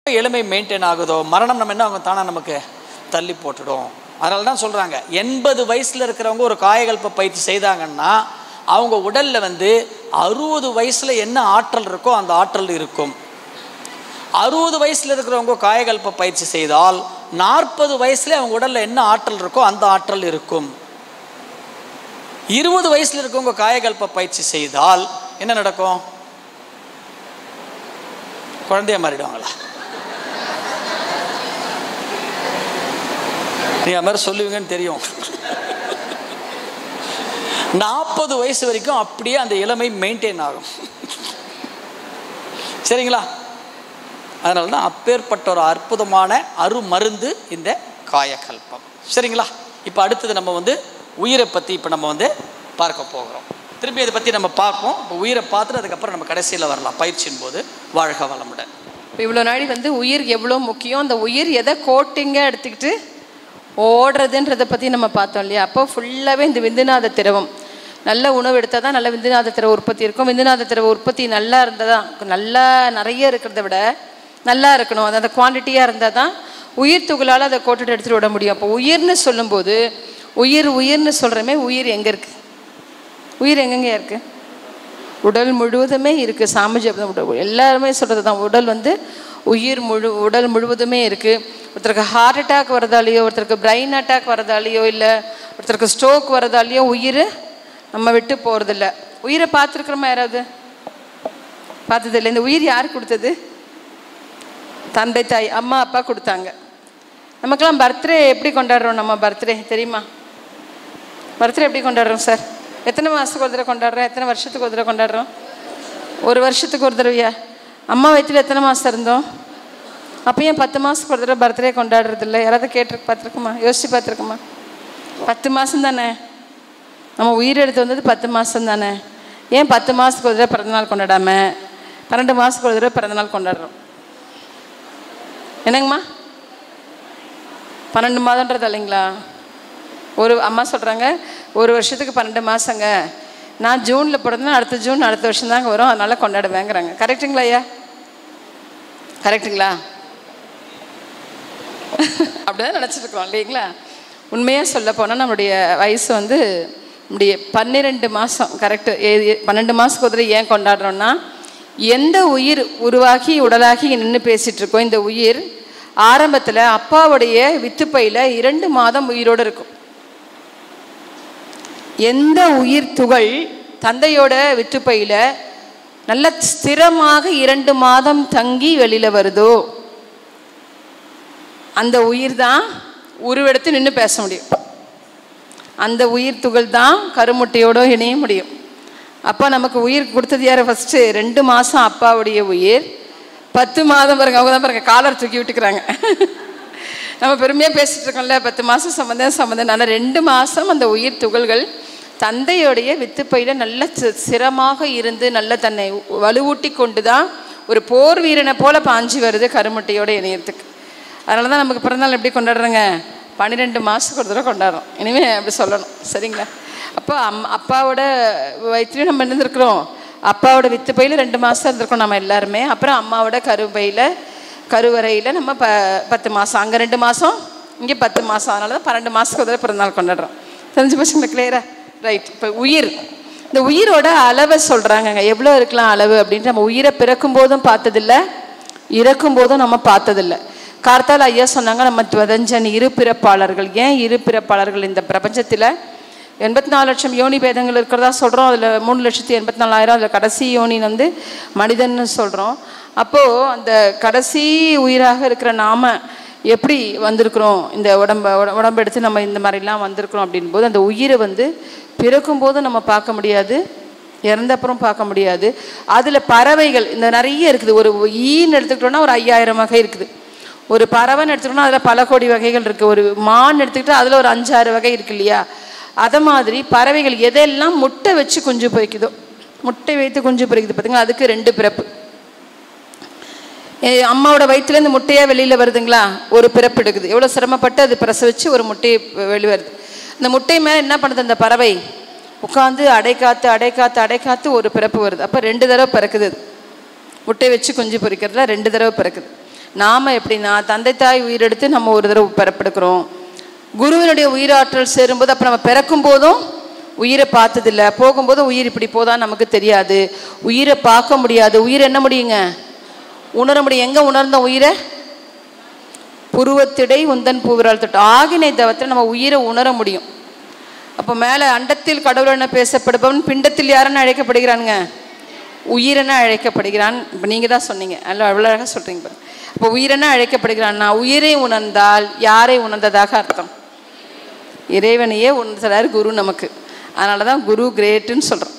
எளிமை மெயின்டைன் ஆகுதோ மரணம் நம்ம என்ன ஆகும் தானே நமக்கு தள்ளி போட்டுடும் அதனால தான் சொல்கிறாங்க எண்பது வயசில் இருக்கிறவங்க ஒரு காயகல்ப பயிற்சி செய்தாங்கன்னா அவங்க உடலில் வந்து அறுபது வயசில் என்ன ஆற்றல் இருக்கோ அந்த ஆற்றல் இருக்கும் அறுபது வயசில் இருக்கிறவங்க காயகல்ப பயிற்சி செய்தால் நாற்பது வயசுல அவங்க உடலில் என்ன ஆற்றல் இருக்கோ அந்த ஆற்றல் இருக்கும் இருபது வயசில் இருக்கவங்க காயகல்ப பயிற்சி செய்தால் என்ன நடக்கும் குழந்தைய மாறிடுவாங்களா நீ அது மாதிரி சொல்லுவீங்கன்னு தெரியும் நாற்பது வயசு வரைக்கும் அப்படியே அந்த இளமை மெயின்டைன் ஆகும் சரிங்களா அதனால தான் அப்பேற்பட்ட ஒரு அற்புதமான அருமருந்து இந்த காயகல்பம் சரிங்களா இப்போ அடுத்தது நம்ம வந்து உயிரை பற்றி இப்போ நம்ம வந்து பார்க்க போகிறோம் திருப்பி இதை பற்றி நம்ம பார்ப்போம் இப்போ உயிரை பார்த்துட்டு அதுக்கப்புறம் நம்ம கடைசியில் வரலாம் பயிற்சியின் போது வாழ்க வளமுடன் இப்போ இவ்வளோ நாள் வந்து உயிர் எவ்வளோ முக்கியம் அந்த உயிர் எதை கோட்டிங்காக எடுத்துக்கிட்டு ஓடுறதுன்றதை பற்றி நம்ம பார்த்தோம் இல்லையா அப்போ ஃபுல்லாகவே இந்த விந்துநாத திரவம் நல்ல உணவு எடுத்தால் தான் நல்ல விந்துநாத திரவ உற்பத்தி இருக்கும் விந்துநாத திரவ உற்பத்தி நல்லா இருந்தால் தான் நல்லா நிறைய இருக்கிறத விட நல்லா இருக்கணும் அது அந்த குவான்டிட்டியாக இருந்தால் தான் உயிர் துகளால் அதை கோட்டுட்டு எடுத்துகிட்டு விட முடியும் அப்போ உயிர்னு சொல்லும்போது உயிர் உயிர்னு சொல்கிறமே உயிர் எங்கே இருக்குது உயிர் எங்கெங்க இருக்குது உடல் முழுவதுமே இருக்குது சாமிஜி அப்படி தான் உடல் எல்லாருமே சொல்கிறது தான் உடல் வந்து உயிர் முழு உடல் முழுவதுமே இருக்குது ஒருத்தருக்கு ஹார்ட் அட்டாக் வரதாலேயோ ஒருத்தருக்கு பிரெயின் அட்டாக் வரதாலேயோ இல்லை ஒருத்தருக்கு ஸ்ட்ரோக் வரதாலேயோ உயிர் நம்ம விட்டு போகிறதில்ல உயிரை பார்த்துருக்குறோமா யாராவது பார்த்ததில்லை இந்த உயிர் யார் கொடுத்தது தந்தை தாய் அம்மா அப்பா கொடுத்தாங்க நமக்கெல்லாம் பர்த்டே எப்படி கொண்டாடுறோம் நம்ம பர்த்டே தெரியுமா பர்த்டே எப்படி கொண்டாடுறோம் சார் எத்தனை மாதத்துக்கு ஒரு தடவை கொண்டாடுறோம் எத்தனை வருஷத்துக்கு ஒரு தடவை கொண்டாடுறோம் ஒரு வருஷத்துக்கு ஒரு தடவையா அம்மா வயிற்றில் எத்தனை மாதம் இருந்தோம் அப்போ ஏன் பத்து மாதத்துக்கு ஒரு தடவை பர்த்டே கொண்டாடுறது இல்லை யாராவது கேட்டு பார்த்துருக்குமா யோசிச்சு பார்த்துருக்குமா பத்து மாதம் தானே நம்ம உயிரெடுத்து வந்தது பத்து மாதம் தானே ஏன் பத்து மாதத்துக்கு ஒரு தடவை பிறந்தநாள் கொண்டாடாம பன்னெண்டு மாதத்துக்கு ஒரு தடவை பிறந்தநாள் கொண்டாடுறோம் என்னங்கம்மா பன்னெண்டு மாதன்றது இல்லைங்களா ஒரு அம்மா சொல்கிறாங்க ஒரு வருஷத்துக்கு பன்னெண்டு மாதங்க நான் ஜூனில் பிறந்தேன் அடுத்த ஜூன் அடுத்த வருஷம் தாங்க வரும் அதனால் கொண்டாடுவேங்கிறாங்க கரெக்டுங்களா ஐயா கரெக்டுங்களா அப்படிதான் நினச்சிருக்கிறோம் இல்லைங்களா உண்மையாக சொல்ல போனால் நம்மளுடைய வயசு வந்து நம்முடைய பன்னிரெண்டு மாதம் கரெக்டு பன்னெண்டு மாதத்துக்கு ஒரு தடவை ஏன் கொண்டாடுறோன்னா எந்த உயிர் உருவாகி உடலாகி நின்று பேசிகிட்டு இருக்கோ இந்த உயிர் ஆரம்பத்தில் அப்பாவுடைய வித்துப்பையில் இரண்டு மாதம் உயிரோடு இருக்கும் எந்த உயிர் துகள் தந்தையோட வித்துப்பையில் நல்ல ஸ்திரமாக இரண்டு மாதம் தங்கி வெளியில் வருதோ அந்த உயிர் தான் உருவெடுத்து நின்று பேச முடியும் அந்த உயிர் துகள் தான் கருமுட்டையோடு இணைய முடியும் அப்போ நமக்கு உயிர் கொடுத்தது யார் ஃபஸ்ட்டு ரெண்டு மாதம் அப்பாவுடைய உயிர் பத்து மாதம் பாருங்க அவங்க தான் பாருங்க காலர் தூக்கி விட்டுக்கிறாங்க நம்ம பெருமையாக பேசிகிட்டு இருக்கோம்ல பத்து மாதம் சம்மந்தம் சம்மந்தம் ஆனால் ரெண்டு மாதம் அந்த உயிர் துகள்கள் தந்தையோடைய வித்துப்பையில் நல்ல சி- சிரமாக இருந்து நல்ல தன்னை வலுவூட்டி கொண்டு தான் ஒரு போர் வீரனை போல பாஞ்சு வருது கருமுட்டையோட இணையத்துக்கு அதனால தான் நமக்கு பிறந்தநாள் எப்படி கொண்டாடுறோங்க பன்னிரெண்டு மாதத்துக்கு ஒரு தடவை கொண்டாடுறோம் இனிமேல் அப்படி சொல்லணும் சரிங்களா அப்போ அம் அப்பாவோட வயிற்றுலையும் நம்ம இருந்திருக்கிறோம் அப்பாவோட வித்து பையில் ரெண்டு மாதம் இருந்திருக்கோம் நம்ம எல்லாருமே அப்புறம் அம்மாவோட கருப்பையில் கருவறையில் நம்ம ப பத்து மாதம் அங்கே ரெண்டு மாதம் இங்கே பத்து மாதம் அதனால தான் பன்னெண்டு மாதத்துக்கு ஒரு தடவை பிறந்தநாள் கொண்டாடுறோம் தெரிஞ்சு போச்சுங்களா கிளியரா ரைட் இப்போ உயிர் இந்த உயிரோட அளவை சொல்கிறாங்கங்க எவ்வளோ இருக்கலாம் அளவு அப்படின்ட்டு நம்ம உயிரை பிறக்கும் போதும் பார்த்ததில்ல இறக்கும் போதும் நம்ம பார்த்ததில்ல கார்த்தால் ஐயா சொன்னாங்க நம்ம துவதஞ்சன் இரு பிறப்பாளர்கள் ஏன் இரு பிறப்பாளர்கள் இந்த பிரபஞ்சத்தில் எண்பத்தி நாலு லட்சம் யோனி பேதங்கள் இருக்கிறதா சொல்கிறோம் அதில் மூணு லட்சத்தி எண்பத்தி நாலாயிரம் அதில் கடைசி யோனி வந்து மனிதன்னு சொல்கிறோம் அப்போது அந்த கடைசி உயிராக இருக்கிற நாம எப்படி வந்திருக்கிறோம் இந்த உடம்ப உட- உடம்பு எடுத்து நம்ம இந்த மாதிரிலாம் வந்திருக்கிறோம் அப்படின்போது அந்த உயிரை வந்து பிறக்கும்போது நம்ம பார்க்க முடியாது இறந்தப்புறம் பார்க்க முடியாது அதில் பறவைகள் இந்த நிறைய இருக்குது ஒரு ஈன்னு எடுத்துக்கிட்டோம்னா ஒரு ஐயாயிரம் வகை இருக்குது ஒரு பறவைன்னு எடுத்துக்கிட்டோம்னா அதில் பல கோடி வகைகள் இருக்குது ஒரு மான் எடுத்துக்கிட்டால் அதில் ஒரு அஞ்சாறு வகை இருக்கு இல்லையா அதை மாதிரி பறவைகள் எதெல்லாம் முட்டை வச்சு குஞ்சு பொரிக்குதோ முட்டை வைத்து குஞ்சு பொரிக்குது பார்த்தீங்களா அதுக்கு ரெண்டு பிறப்பு ஏ, அம்மாவோட வயிற்றுலேருந்து முட்டையாக வெளியில் வருதுங்களா ஒரு பிறப்பு எடுக்குது எவ்வளோ சிரமப்பட்டு அது பிரசவிச்சு ஒரு முட்டையை வெளி வருது இந்த முட்டை மேலே என்ன பண்ணுது அந்த பறவை உட்காந்து அடை காத்து அடை காத்து அடை காத்து ஒரு பிறப்பு வருது அப்போ ரெண்டு தடவை பிறக்குது அது. முட்டை வச்சு குஞ்சு பொரிக்கிறதுல ரெண்டு தடவை பிறக்குது நாம் எப்படின்னா தந்தை தாய் உயிரெடுத்து நம்ம ஒரு தடவை பிறப்பெடுக்கிறோம் குருவினுடைய உயிராற்றல் சேரும்போது அப்போ நம்ம பிறக்கும் போதும் உயிரை பார்த்ததில்ல போகும்போது உயிர் இப்படி போதான் நமக்கு தெரியாது உயிரை பார்க்க முடியாது உயிர் என்ன முடியுங்க உணர முடியும் எங்கே உணர்ந்த உயிரை புருவத்திடை உந்தன் பூவிரால் தொட்டு ஆகினை தவத்தில் நம்ம உயிரை உணர முடியும் அப்போ மேலே அண்டத்தில் கடவுள் என்ன பேசப்படுபவன் பிண்டத்தில் யாருன்னு அழைக்கப்படுகிறானுங்க உயிரென அழைக்கப்படுகிறான் இப்போ நீங்கள் தான் சொன்னீங்க அல்ல அவ்வளோ அழகாக சொல்கிறீங்க பாருங்க அப்போ உயிரென அழைக்கப்படுகிறான்னா உயிரை உணர்ந்தால் யாரை உணர்ந்ததாக அர்த்தம் இறைவனையே உணர்த்துறாரு குரு நமக்கு அதனால தான் குரு கிரேட்டுன்னு சொல்கிறோம்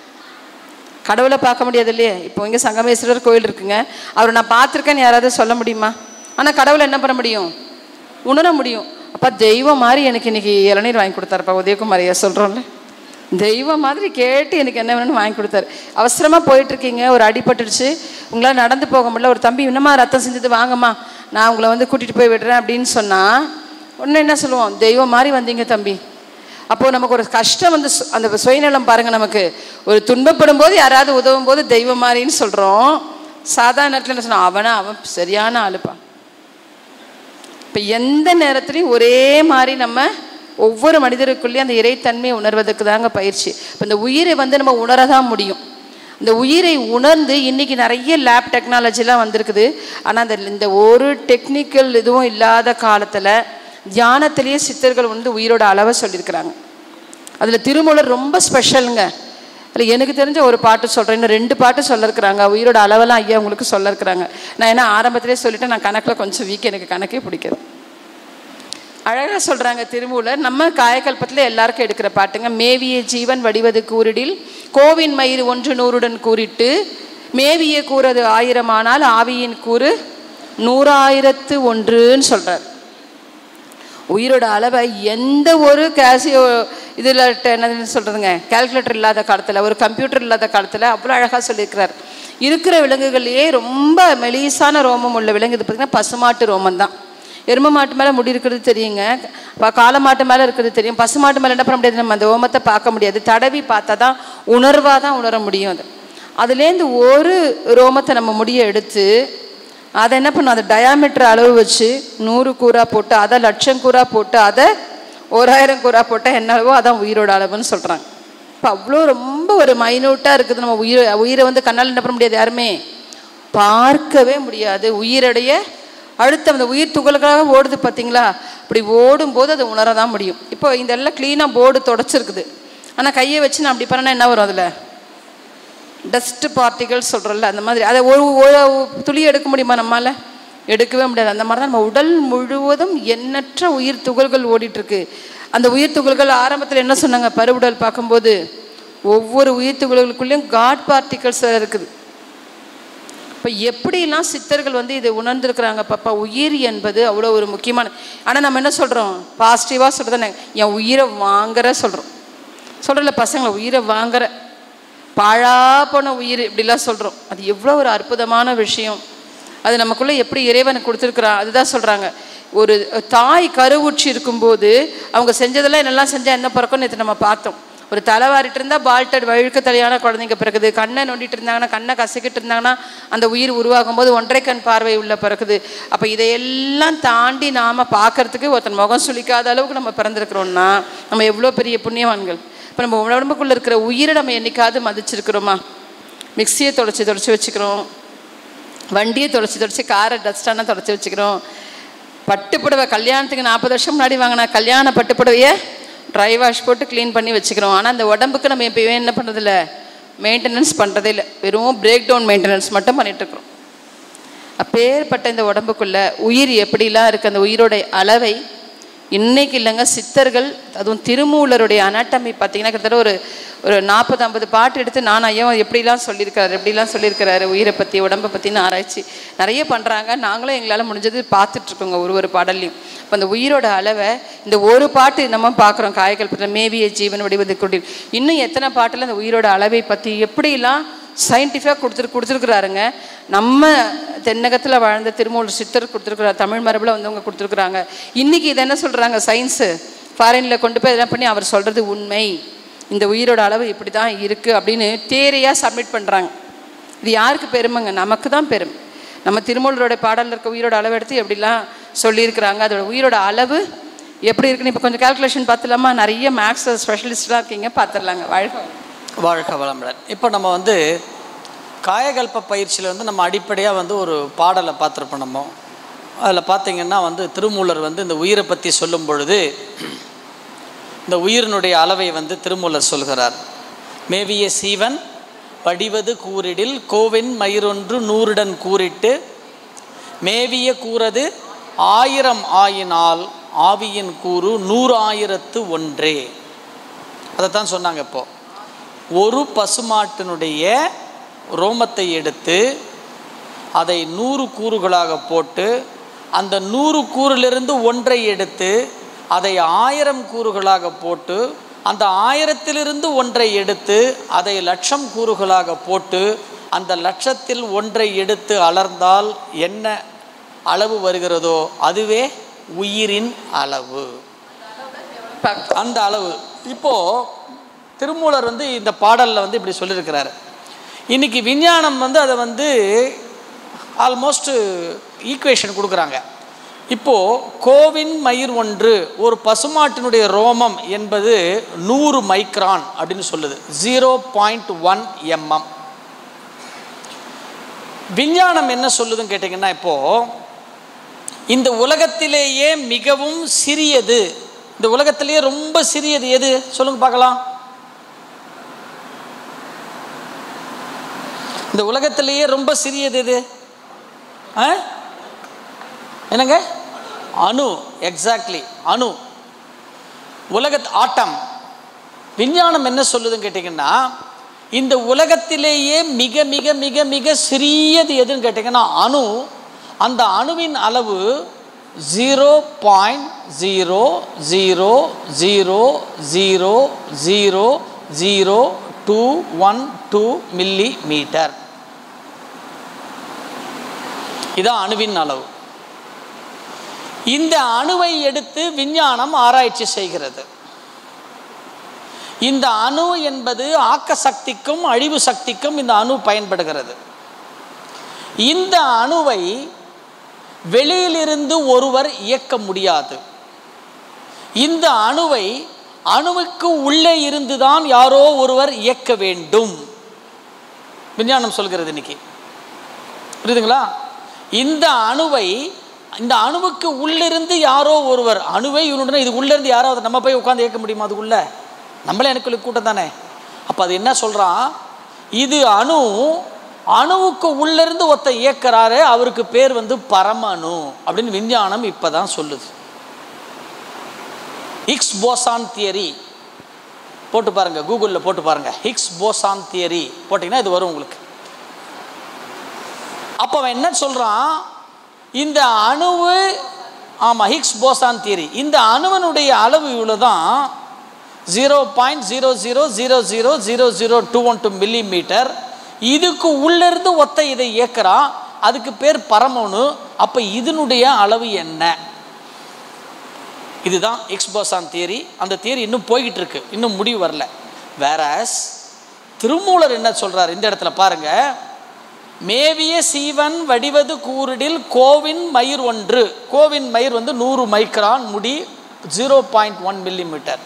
கடவுளை பார்க்க முடியாது இல்லையே இப்போ இங்கே சங்கமேஸ்வரர் கோயில் இருக்குங்க அவர் நான் பார்த்துருக்கேன்னு யாராவது சொல்ல முடியுமா ஆனால் கடவுளை என்ன பண்ண முடியும் உணர முடியும் அப்போ தெய்வம் மாதிரி எனக்கு இன்னைக்கு இளநீர் வாங்கி கொடுத்தாருப்பா உதயகுமார் ஐயா சொல்கிறோம்ல தெய்வம் மாதிரி கேட்டு எனக்கு என்ன வேணும்னு வாங்கி கொடுத்தாரு அவசரமாக போயிட்டுருக்கீங்க ஒரு அடிபட்டுடுச்சு உங்களால் நடந்து போக முடியல ஒரு தம்பி இன்னமா ரத்தம் செஞ்சது வாங்கம்மா நான் உங்களை வந்து கூட்டிகிட்டு போய் விடுறேன் அப்படின்னு சொன்னால் ஒன்று என்ன சொல்லுவோம் தெய்வம் மாதிரி வந்தீங்க தம்பி அப்போது நமக்கு ஒரு கஷ்டம் வந்து சு- அந்த சுயநலம் பாருங்கள் நமக்கு ஒரு துன்பப்படும் போது யாராவது உதவும் போது தெய்வம் மாதிரின்னு சொல்கிறோம் சாதாரண நேரத்தில் என்ன சொன்னோம் அவனா அவன் சரியான ஆளுப்பா இப்போ எந்த நேரத்துலையும் ஒரே மாதிரி நம்ம ஒவ்வொரு மனிதருக்குள்ளேயும் அந்த இறைத்தன்மையை உணர்வதற்கு தாங்க பயிற்சி இப்போ இந்த உயிரை வந்து நம்ம உணர தான் முடியும் இந்த உயிரை உணர்ந்து இன்னைக்கு நிறைய லேப் டெக்னாலஜிலாம் வந்திருக்குது ஆனால் அந்த இந்த ஒரு டெக்னிக்கல் இதுவும் இல்லாத காலத்தில் தியானத்திலேயே சித்தர்கள் வந்து உயிரோட அளவை சொல்லியிருக்கிறாங்க அதில் திருமூலர் ரொம்ப ஸ்பெஷலுங்க அதில் எனக்கு தெரிஞ்ச ஒரு பாட்டு சொல்கிறேன் இன்னும் ரெண்டு பாட்டு சொல்லிருக்கிறாங்க உயிரோட அளவெல்லாம் ஐயா உங்களுக்கு சொல்லிருக்கிறாங்க நான் ஏன்னா ஆரம்பத்திலே சொல்லிட்டேன் நான் கணக்கில் கொஞ்சம் வீக் எனக்கு கணக்கே பிடிக்காது அழகாக சொல்கிறாங்க திருமூலர் நம்ம காயக்கல்பத்தில் எல்லாருக்கும் எடுக்கிற பாட்டுங்க மேவிய ஜீவன் வடிவது கூறிடில் கோவின் மயிர் ஒன்று நூறுடன் கூறிட்டு மேவிய கூறது ஆயிரமானால் ஆவியின் கூறு நூறாயிரத்து ஒன்றுன்னு சொல்கிறார் உயிரோட அளவை எந்த ஒரு கேசியோ இதில் என்னதுன்னு சொல்கிறதுங்க கால்குலேட்டர் இல்லாத காலத்தில் ஒரு கம்ப்யூட்டர் இல்லாத காலத்தில் அவ்வளோ அழகாக சொல்லியிருக்கிறார் இருக்கிற விலங்குகள்லேயே ரொம்ப மெலிசான ரோமம் உள்ள விலங்கு இது பார்த்திங்கன்னா பசுமாட்டு ரோமம் தான் எரும மாட்டு மேலே முடி இருக்கிறது தெரியுங்க ப- காளை மாட்டு மேலே இருக்கிறது தெரியும் பசு மாட்டு மேலே என்ன பண்ண முடியாது நம்ம அந்த ஓமத்தை பார்க்க முடியாது தடவி பார்த்தா தான் உணர்வாக தான் உணர முடியும் அது அதுலேருந்து ஒரு ரோமத்தை நம்ம முடியை எடுத்து அதை என்ன பண்ணும் அதை டயாமீட்டர் அளவு வச்சு நூறு கூறா போட்டு அதை லட்சம் கூறா போட்டு அதை ஓராயிரம் கூறா போட்டால் என்ன அளவோ அதான் உயிரோட அளவுன்னு சொல்கிறாங்க இப்போ அவ்வளோ ரொம்ப ஒரு மைனூட்டாக இருக்குது நம்ம உயிரை உயிரை வந்து கண்ணால் என்ன பண்ண முடியாது யாருமே பார்க்கவே முடியாது உயிரடைய அடுத்த அந்த உயிர் துகள்களாக ஓடுது பார்த்தீங்களா அப்படி ஓடும்போது அதை உணர தான் முடியும் இப்போ இந்த எல்லாம் க்ளீனாக போர்டு தொடச்சிருக்குது ஆனால் கையை வச்சு நான் அப்படி பண்ணால் என்ன வரும் அதில் டஸ்ட் பார்ட்டிகல்ஸ் சொல்கிறோம்ல அந்த மாதிரி அதை ஒரு ஒரு துளி எடுக்க முடியுமா நம்மால் எடுக்கவே முடியாது அந்த மாதிரி தான் நம்ம உடல் முழுவதும் எண்ணற்ற உயிர் துகள்கள் ஓடிட்டுருக்கு அந்த உயிர் துகள்கள் ஆரம்பத்தில் என்ன சொன்னாங்க பருவுடல் பார்க்கும்போது ஒவ்வொரு உயிர் துகள்களுக்குள்ளேயும் காட் பார்ட்டிகல்ஸ் இருக்குது இப்போ எப்படிலாம் சித்தர்கள் வந்து இதை உணர்ந்திருக்கிறாங்க பாப்பா உயிர் என்பது அவ்வளோ ஒரு முக்கியமான ஆனால் நம்ம என்ன சொல்கிறோம் பாசிட்டிவாக சொல்கிறதானே என் உயிரை வாங்குற சொல்கிறோம் சொல்கிறல பசங்களை உயிரை வாங்குற பாழா போன உயிர் இப்படிலாம் சொல்கிறோம் அது எவ்வளோ ஒரு அற்புதமான விஷயம் அது நமக்குள்ளே எப்படி இறைவனுக்கு கொடுத்துருக்குறான் அதுதான் சொல்கிறாங்க ஒரு தாய் கருவுற்றி இருக்கும்போது அவங்க செஞ்சதெல்லாம் என்னெல்லாம் செஞ்சால் என்ன பிறக்கும் நேற்று நம்ம பார்த்தோம் ஒரு தலைவாரிட்டு இருந்தால் பால்டட் வழுக்க தலையான குழந்தைங்க பிறகுது கண்ணை நொண்டிட்டு இருந்தாங்கன்னா கண்ணை கசக்கிட்டு இருந்தாங்கன்னா அந்த உயிர் உருவாகும் போது ஒன்றை கண் பார்வை உள்ள பிறகுது அப்போ இதையெல்லாம் தாண்டி நாம் பார்க்கறதுக்கு ஒருத்தன் முகம் சுளிக்காத அளவுக்கு நம்ம பிறந்திருக்கிறோம்னா நம்ம எவ்வளோ பெரிய புண்ணியவான்கள் இப்போ நம்ம உடம்புக்குள்ளே இருக்கிற உயிரை நம்ம என்னைக்காவது மதிச்சிருக்கிறோமா மிக்சியை தொடச்சி தொடச்சி வச்சுக்கிறோம் வண்டியை தொடச்சி தொடச்சி காரை டஸ்டான தொடச்சி வச்சுக்கிறோம் பட்டுப்புடவை கல்யாணத்துக்கு நாற்பது வருஷம் முன்னாடி வாங்கின கல்யாண பட்டுப்புடவையை ட்ரை வாஷ் போட்டு க்ளீன் பண்ணி வச்சுக்கிறோம் ஆனால் அந்த உடம்புக்கு நம்ம எப்பயுமே என்ன பண்ணுறதில்ல மெயின்டெனன்ஸ் பண்ணுறதே இல்லை வெறும் பிரேக் டவுன் மெயின்டெனன்ஸ் மட்டும் பண்ணிகிட்ருக்குறோம் அப்பேற்பட்ட இந்த உடம்புக்குள்ள உயிர் எப்படிலாம் இருக்குது அந்த உயிரோட அளவை இன்னைக்கு இல்லைங்க சித்தர்கள் அதுவும் திருமூலருடைய அனாட்டமி பார்த்தீங்கன்னா கிட்டத்தட்ட ஒரு ஒரு நாற்பது ஐம்பது பாட்டு எடுத்து நான் ஐயோ எப்படிலாம் சொல்லியிருக்காரு எப்படிலாம் சொல்லியிருக்கிறாரு உயிரை பற்றி உடம்பை பற்றின்னு ஆராய்ச்சி நிறைய பண்ணுறாங்க நாங்களும் எங்களால் முடிஞ்சது பார்த்துட்ருக்கோங்க ஒரு ஒரு பாடல்லையும் இப்போ அந்த உயிரோட அளவை இந்த ஒரு பாட்டு நம்ம பார்க்குறோம் காயக்கல்பத்தில் மேவிய ஜீவன் வடிவது கொடி இன்னும் எத்தனை பாட்டில் அந்த உயிரோட அளவை பற்றி எப்படிலாம் சயின்டிஃபிக்காக கொடுத்துரு கொடுத்துருக்குறாருங்க நம்ம தென்னகத்தில் வாழ்ந்த திருமூலர் சித்தர் கொடுத்துருக்குறாரு தமிழ் மரபில் வந்தவங்க கொடுத்துருக்குறாங்க இன்றைக்கி இதை என்ன சொல்கிறாங்க சயின்ஸு ஃபாரினில் கொண்டு போய் என்ன பண்ணி அவர் சொல்கிறது உண்மை இந்த உயிரோட அளவு இப்படி தான் இருக்குது அப்படின்னு தேரையாக சப்மிட் பண்ணுறாங்க இது யாருக்கு பெருமைங்க நமக்கு தான் பெருமை நம்ம திருமூலரோட பாடலில் இருக்க உயிரோட அளவு எடுத்து எப்படிலாம் சொல்லியிருக்கிறாங்க அதோட உயிரோட அளவு எப்படி இருக்குன்னு இப்போ கொஞ்சம் கால்குலேஷன் பார்த்துலாமா நிறைய மேக்ஸ் ஸ்பெஷலிஸ்ட்லாம் இருக்கீங்க பார்த்துடலாங்க வாழ்க்கை வாழ்க வளமுடன் இப்போ நம்ம வந்து காயகல்ப பயிற்சியில் வந்து நம்ம அடிப்படையாக வந்து ஒரு பாடலை பார்த்துருப்போம் நம்ம அதில் பார்த்தீங்கன்னா வந்து திருமூலர் வந்து இந்த உயிரை பற்றி சொல்லும் பொழுது இந்த உயிரினுடைய அளவை வந்து திருமூலர் சொல்கிறார் மேவிய சீவன் வடிவது கூறிடில் கோவின் மயிரொன்று நூறுடன் கூறிட்டு மேவிய கூறது ஆயிரம் ஆயினால் ஆவியின் கூறு நூறு ஆயிரத்து ஒன்றே அதைத்தான் சொன்னாங்க இப்போ ஒரு பசுமாட்டினுடைய ரோமத்தை எடுத்து அதை நூறு கூறுகளாக போட்டு அந்த நூறு கூறிலிருந்து ஒன்றை எடுத்து அதை ஆயிரம் கூறுகளாக போட்டு அந்த ஆயிரத்திலிருந்து ஒன்றை எடுத்து அதை லட்சம் கூறுகளாக போட்டு அந்த லட்சத்தில் ஒன்றை எடுத்து அலர்ந்தால் என்ன அளவு வருகிறதோ அதுவே உயிரின் அளவு பார்க்கலாம் அந்த அளவு இப்போ திருமூலர் வந்து இந்த பாடலில் வந்து இப்படி சொல்லியிருக்கிறாரு இன்னைக்கு விஞ்ஞானம் வந்து அதை வந்து ஆல்மோஸ்ட் ஈக்குவேஷன் கொடுக்குறாங்க இப்போ கோவின் மயிர் ஒன்று ஒரு பசுமாட்டினுடைய ரோமம் என்பது நூறு மைக்ரான் அப்படின்னு சொல்லுது ஜீரோ பாயிண்ட் ஒன் எம்எம் விஞ்ஞானம் என்ன சொல்லுதுன்னு கேட்டிங்கன்னா இப்போ இந்த உலகத்திலேயே மிகவும் சிறியது இந்த உலகத்திலேயே ரொம்ப சிறியது எது சொல்லுங்க பார்க்கலாம் இந்த உலகத்திலேயே ரொம்ப சிறியது எது ஆ என்னங்க அணு எக்ஸாக்ட்லி அணு உலகத் ஆட்டம் விஞ்ஞானம் என்ன சொல்லுதுன்னு கேட்டிங்கன்னா இந்த உலகத்திலேயே மிக மிக மிக மிக சிறியது எதுன்னு கேட்டிங்கன்னா அணு அந்த அணுவின் அளவு zero point zero zero zero zero zero zero two one two millimetre இதான் அணுவின் அளவு இந்த அணுவை எடுத்து விஞ்ஞானம் ஆராய்ச்சி செய்கிறது இந்த அணு என்பது ஆக்க சக்திக்கும் அழிவு சக்திக்கும் இந்த அணு பயன்படுகிறது இந்த அணுவை வெளியிலிருந்து ஒருவர் இயக்க முடியாது இந்த அணுவை அணுவுக்கு உள்ளே இருந்துதான் யாரோ ஒருவர் இயக்க வேண்டும் விஞ்ஞானம் சொல்கிறது இன்னைக்கு புரியுதுங்களா இந்த அணுவை இந்த அணுவுக்கு உள்ளிருந்து யாரோ ஒருவர் அணுவை இவனுடன் இது உள்ளிருந்து யாராவது நம்ம போய் உட்காந்து இயக்க முடியுமா அதுக்குள்ள நம்மளே எனக்கு கூட்டம் தானே அப்போ அது என்ன சொல்கிறான் இது அணு அணுவுக்கு உள்ளிருந்து ஒருத்த இயக்கிறாரு அவருக்கு பேர் வந்து பரமணு அப்படின்னு விஞ்ஞானம் இப்போ தான் சொல்லுது ஹிக்ஸ் போசான் தியரி போட்டு பாருங்க கூகுளில் போட்டு பாருங்க ஹிக்ஸ் போசான் தியரி போட்டிங்கன்னா இது வரும் உங்களுக்கு அப்போ அவன் என்ன சொல்கிறான் இந்த அணுவு ஆமாம் ஹிக்ஸ் போசான் தியரி இந்த அணுவனுடைய அளவு இவ்வளோ தான் zero point zero zero zero zero zero zero two one two millimetre இதுக்கு உள்ளிருந்து ஒத்த இதை இயக்குறான் அதுக்கு பேர் பரமணு அப்போ இதனுடைய அளவு என்ன இதுதான் எக்ஸ்போசான் தியரி அந்த தியரி இன்னும் போய்கிட்டு இருக்கு இன்னும் முடிவு வரல வேறஸ் திருமூலர் என்ன சொல்றார் இந்த இடத்துல பாருங்க மேவிய சீவன் வடிவது கூறிடில் கோவின் மயிர் ஒன்று கோவின் மயிர் வந்து நூறு மைக்ரான் முடி ஜீரோ பாயிண்ட் ஒன் மில்லிமீட்டர்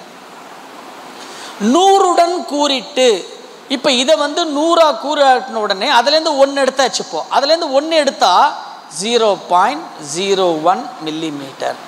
நூறுடன் கூறிட்டு இப்போ இதை வந்து நூறா கூறின உடனே அதுலேருந்து ஒன்று எடுத்தாச்சு இப்போ அதுலேருந்து ஒன்று எடுத்தா zero point zero one millimetre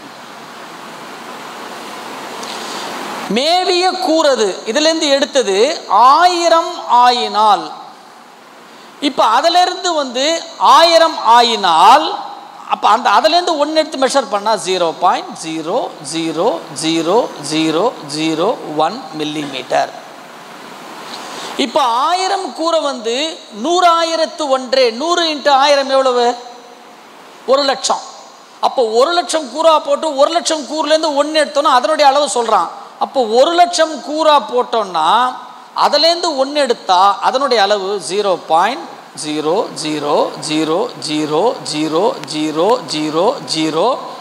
மேவிய கூறது இதுலேருந்து எடுத்தது ஆயிரம் ஆயினால் இப்போ அதிலிருந்து வந்து ஆயிரம் ஆயினால் அப்போ அந்த அதுலேருந்து ஒன்று எடுத்து மெஷர் பண்ணால் zero point zero zero zero zero zero one millimetre இப்போ ஆயிரம் கூரை வந்து நூறாயிரத்து ஒன்றே நூறு இன்ட்டு ஆயிரம் எவ்வளவு ஒரு லட்சம் அப்போ ஒரு லட்சம் கூறா போட்டு ஒரு லட்சம் கூறுலேருந்து ஒன்று எடுத்தோன்னா அதனுடைய அளவு சொல்கிறான் அப்போ ஒரு லட்சம் கூறா போட்டோம்னா அதுலேருந்து ஒன்று எடுத்தா அதனுடைய அளவு zero point zero zero zero zero zero zero zero zero